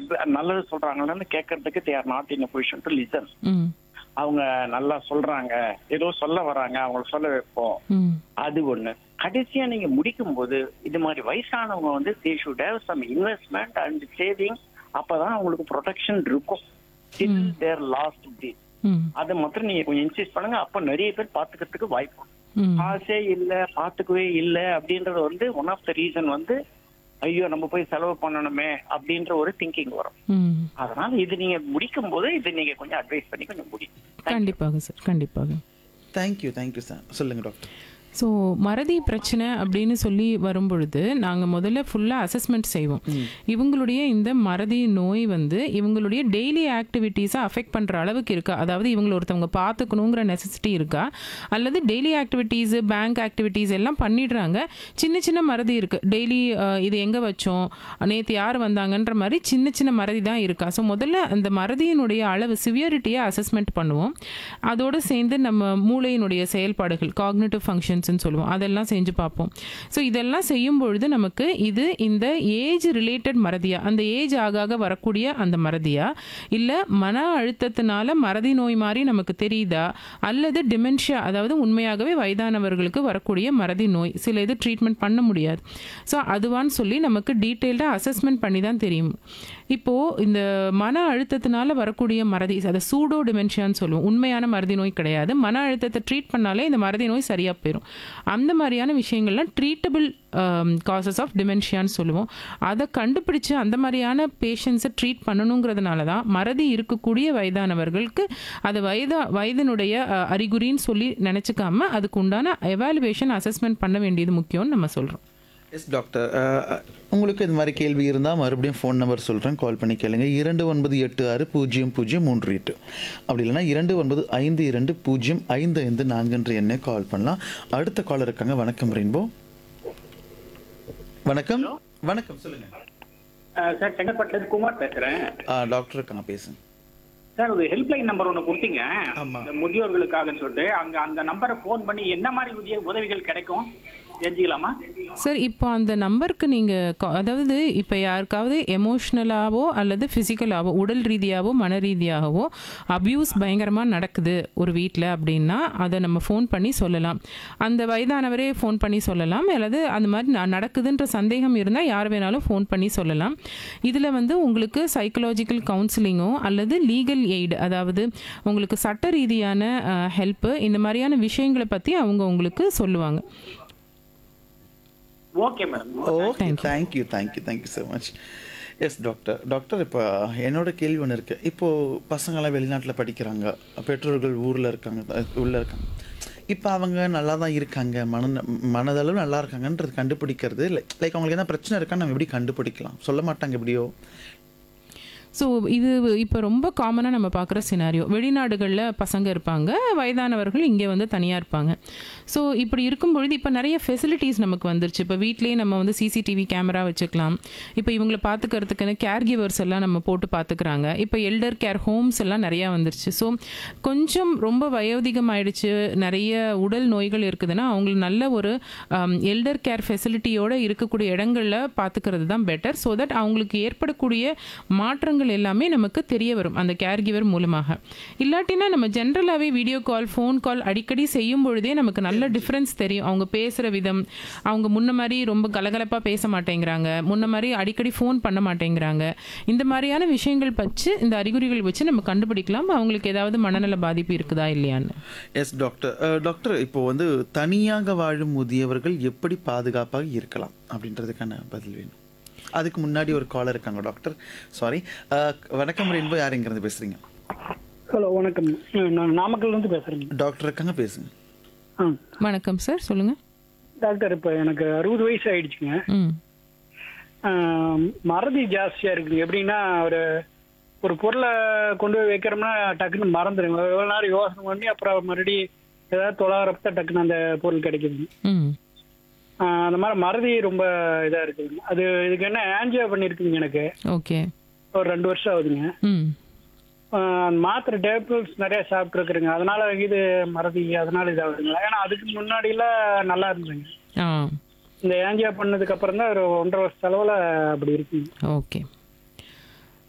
adv- நல்லது சொல்றாங்கன்னு கேட்கறதுக்கு they are not in position to listen hmm அவங்க நல்லா சொல்றாங்க ஏதோ சொல்ல வராங்க அவங்கள சொல்ல வைப்போம் ம் அது ஒண்ணு கடைசியா நீங்க முடிக்கும் போது இது மாதிரி வயசானவங்க வந்து they should have some investment and saving அப்பதான் அவங்களுக்கு ப்ரொடெக்ஷன் இருக்கும் டில் தேர் லாஸ்ட் டே ம் அதை மாத்திரம் நீங்க கொஞ்சம் இன்சிஸ்ட் பண்ணுங்க அப்ப நிறைய பேர் பாத்துக்கிறதுக்கு வாய்ப்பு ம் காசே இல்ல பாத்துக்கவே இல்ல அப்படின்றது வந்து ஒன் ஆஃப் த ரீசன் வந்து ஐயோ நம்ம போய் செலவு பண்ணணுமே அப்படின்ற ஒரு திங்கிங் வரும் ம் அதனால இது நீங்க முடிக்கும் போது இது நீங்க கொஞ்சம் அட்வைஸ் பண்ணி கொஞ்சம் முடியும் கண்டிப்பாக சார் கண்டிப்பாக தேங்க்யூ தேங்க்யூ சார் சொல்லுங்கள் டாக்டர் ஸோ மறதி பிரச்சனை அப்படின்னு சொல்லி வரும்பொழுது நாங்கள் முதல்ல ஃபுல்லாக அசஸ்மெண்ட் செய்வோம் இவங்களுடைய இந்த மறதி நோய் வந்து இவங்களுடைய டெய்லி ஆக்டிவிட்டீஸை அஃபெக்ட் பண்ணுற அளவுக்கு இருக்கா அதாவது இவங்களை ஒருத்தவங்க பார்த்துக்கணுங்கிற நெசசிட்டி இருக்கா அல்லது டெய்லி ஆக்டிவிட்டீஸு பேங்க் ஆக்டிவிட்டீஸ் எல்லாம் பண்ணிடுறாங்க சின்ன சின்ன மறதி இருக்குது டெய்லி இது எங்கே வச்சோம் நேற்று யார் வந்தாங்கன்ற மாதிரி சின்ன சின்ன மறதி தான் இருக்கா ஸோ முதல்ல அந்த மறதியினுடைய அளவு சிவியரிட்டியை அசஸ்மெண்ட் பண்ணுவோம் அதோடு சேர்ந்து நம்ம மூளையினுடைய செயல்பாடுகள் காக்னிட்டிவ் ஃபங்க்ஷன்ஸ்னு சொல்லுவோம் அதெல்லாம் செஞ்சு பார்ப்போம் ஸோ இதெல்லாம் செய்யும் பொழுது நமக்கு இது இந்த ஏஜ் ரிலேட்டட் மறதியா அந்த ஏஜ் ஆக ஆக வரக்கூடிய அந்த மறதியா இல்லை மன அழுத்தத்தினால மறதி நோய் மாதிரி நமக்கு தெரியுதா அல்லது டிமென்ஷியா அதாவது உண்மையாகவே வயதானவர்களுக்கு வரக்கூடிய மறதி நோய் சில இது ட்ரீட்மெண்ட் பண்ண முடியாது ஸோ அதுவான்னு சொல்லி நமக்கு டீட்டெயில்டாக அசஸ்மெண்ட் பண்ணி தான் தெரியும் இப்போது இந்த மன அழுத்தத்தினால வரக்கூடிய மறதி அதை சூடோ டிமென்ஷியான்னு சொல்லுவோம் உண்மையான மறதி நோய் கிடையாது மன அழுத்தத்தை ட்ரீட் பண்ணாலே இந்த மறதி நோய் சரியாக போயிடும் அந்த மாதிரியான விஷயங்கள்லாம் ட்ரீட்டபிள் காசஸ் ஆஃப் டிமென்ஷியான்னு சொல்லுவோம் அதை கண்டுபிடிச்சு அந்த மாதிரியான பேஷண்ட்ஸை ட்ரீட் பண்ணணுங்கிறதுனால தான் மறதி இருக்கக்கூடிய வயதானவர்களுக்கு அது வயதா வயதினுடைய அஹ், அறிகுறின்னு சொல்லி நினச்சிக்காம அதுக்கு உண்டான எவாலுவேஷன் அசஸ்மெண்ட் பண்ண வேண்டியது முக்கியம்னு நம்ம சொல்கிறோம் எஸ் டாக்டர் அஹ், உங்களுக்கு இந்த மாதிரி கேள்வி இருந்தால் மறுபடியும் ஃபோன் நம்பர் சொல்கிறேன் கால் பண்ணி கேளுங்க இரண்டு ஒன்பது எட்டு ஆறு பூஜ்ஜியம் பூஜ்ஜியம் மூன்று எட்டு அப்படி இல்லைன்னா இரண்டு ஒன்பது ஐந்து இரண்டு பூஜ்ஜியம் ஐந்து ஐந்து நான்குன்ற எண்ணை கால் பண்ணலாம் அடுத்த காலர் இருக்காங்க வணக்கம் ரெயின்போ வணக்கம் வணக்கம் சொல்லுங்க சார் செங்கல்பட்டுல இருந்து குமார் பேசுறேன் ஆ, டாக்டர் இருக்காங்க பேசுங்க சார் ஒரு ஹெல்ப்லைன் நம்பர் ஒன்று கொடுத்தீங்க ஆமா. இந்த முதியோர்களுக்காகன்னு சொல்லிட்டு அங்க அந்த நம்பரை ஃபோன் பண்ணி என்ன மாதிரி உதவி உதவிகள் கிடைக்கும் தெரிஞ்சுக்கலாமா சார் இப்போ அந்த நம்பருக்கு நீங்கள் அதாவது இப்போ யாருக்காவது எமோஷ்னலாவோ அல்லது ஃபிசிக்கலாவோ உடல் ரீதியாகவோ மன ரீதியாகவோ அப்யூஸ் பயங்கரமாக நடக்குது ஒரு வீட்டில் அப்படின்னா அதை நம்ம ஃபோன் பண்ணி சொல்லலாம் அந்த வயதானவரே ஃபோன் பண்ணி சொல்லலாம் அல்லது அந்த மாதிரி ந- நடக்குதுன்ற சந்தேகம் இருந்தால் யார் வேணாலும் ஃபோன் பண்ணி சொல்லலாம் இதில் வந்து உங்களுக்கு சைக்கலாஜிக்கல் கவுன்சிலிங்கோ அல்லது லீகல் எய்டு அதாவது உங்களுக்கு சட்ட ரீதியான ஹெல்ப்பு இந்த மாதிரியான விஷயங்களை பற்றி அவங்க உங்களுக்கு சொல்லுவாங்க okay madam okay thank you thank you thank you so much yes doctor doctor இப்போ என்னோட கேள்வி ஒன்று இருக்குது இப்போது பசங்களாம் வெளிநாட்டில் படிக்கிறாங்க பெற்றோர்கள் ஊரில் இருக்காங்க உள்ளே இருக்காங்க இப்போ அவங்க நல்லா தான் இருக்காங்க மன மனதளவு நல்லா இருக்காங்கன்றது கண்டுபிடிக்கிறது லைக் லைக் அவங்களுக்கு என்ன பிரச்சனை இருக்கான்னு நம்ம எப்படி கண்டுபிடிக்கலாம் சொல்ல மாட்டாங்க எப்படியோ ஸோ இது இப்போ ரொம்ப காமனாக நம்ம பார்க்குற சினாரியோ வெளிநாடுகளில் பசங்க இருப்பாங்க வயதானவர்கள் இங்கே வந்து தனியாக இருப்பாங்க ஸோ இப்படி இருக்கும் பொழுது இப்போ நிறைய ஃபெசிலிட்டிஸ் நமக்கு வந்துருச்சு இப்போ வீட்லேயே நம்ம வந்து சிசிடிவி கேமரா வச்சுக்கலாம் இப்போ இவங்களை பார்த்துக்கிறதுக்குன்னு கேர் கிவர்ஸ் எல்லாம் நம்ம போட்டு பார்த்துக்கிறாங்க இப்போ எல்டர் கேர் ஹோம்ஸ் எல்லாம் நிறையா வந்துருச்சு ஸோ கொஞ்சம் ரொம்ப வயோதிகம் ஆயிடுச்சு நிறைய உடல் நோய்கள் இருக்குதுன்னா அவங்களுக்கு நல்ல ஒரு எல்டர் கேர் ஃபெசிலிட்டியோட இருக்கக்கூடிய இடங்களில் பார்த்துக்கிறது தான் பெட்டர் ஸோ தட் அவங்களுக்கு ஏற்படக்கூடிய மாற்றங்கள் எல்லாமே நமக்கு தெரிய வரும் அந்த கேர் கிவர் மூலமாக இல்லாட்டினா நம்ம ஜென்ரலாகவே வீடியோ கால் ஃபோன் கால் அடிக்கடி செய்யும் பொழுதே நமக்கு நல்ல டிஃப்ரென்ஸ் தெரியும் அவங்க பேசுகிற விதம் அவங்க முன்ன மாதிரி ரொம்ப கலகலப்பாக பேச மாட்டேங்கிறாங்க முன்ன மாதிரி அடிக்கடி ஃபோன் பண்ண மாட்டேங்கிறாங்க இந்த மாதிரியான விஷயங்கள் வச்சு இந்த அறிகுறிகள் வச்சு நம்ம கண்டுபிடிக்கலாம் அவங்களுக்கு ஏதாவது மனநல பாதிப்பு இருக்குதா இல்லையான்னு எஸ் டாக்டர் டாக்டர் இப்போ வந்து தனியாக வாழும் முதியவர்கள் எப்படி பாதுகாப்பாக இருக்கலாம் அப்படின்றதுக்கான பதில் வேணும் அதுக்கு முன்னாடி ஒரு காலர் இருக்காங்க டாக்டர் சாரி வணக்கம் ரெயின்போ யார் இங்கிருந்து பேசுறீங்க ஹலோ வணக்கம் நான் நாமக்கல்ல இருந்து பேசுறேங்க டாக்டர் இருக்காங்க பேசுங்க ஆ வணக்கம் சார் சொல்லுங்கள் டாக்டர் இப்போ எனக்கு அறுபது வயசு ஆயிடுச்சுங்க ம் ஆம், மறதி ஜாஸ்தியா இருக்குது எப்படின்னா ஒரு ஒரு பொருளை கொண்டு போய் வைக்கிறோம்னா டக்குன்னு மறந்துடுங்க எவ்வளோ நேரம் யோசனை பண்ணி அப்புறம் மறுபடியும் ஏதாவது தொலாகிறப்ப டக்குன்னு அந்த பொருள் கிடைக்குது ம் ஆ, அந்த மாதிரி மறதி ரொம்ப இதா இருக்குதுங்க அது இதுக்கு என்ன ஆன்ஜியோ பண்ணியிருக்குங்க எனக்கு ஓகே ஒரு ரெண்டு வருஷம் ஆகுதுங்க ம் ஆ, அந்த மாத்திரை டேப்லெட்ஸ் நிறைய சாப்பிட்ருக்குறேங்க அதனால இது மறதி அதனால இதாகுதுங்களா ஏன்னா அதுக்கு முன்னாடிலாம் நல்லா இருந்துங்க ஆ இந்த ஏஞ்சியா பண்ணதுக்கு அப்புறம் தான் ஒரு ஒன்றரை வருஷ செலவுல அப்படி இருக்குங்க ஓகே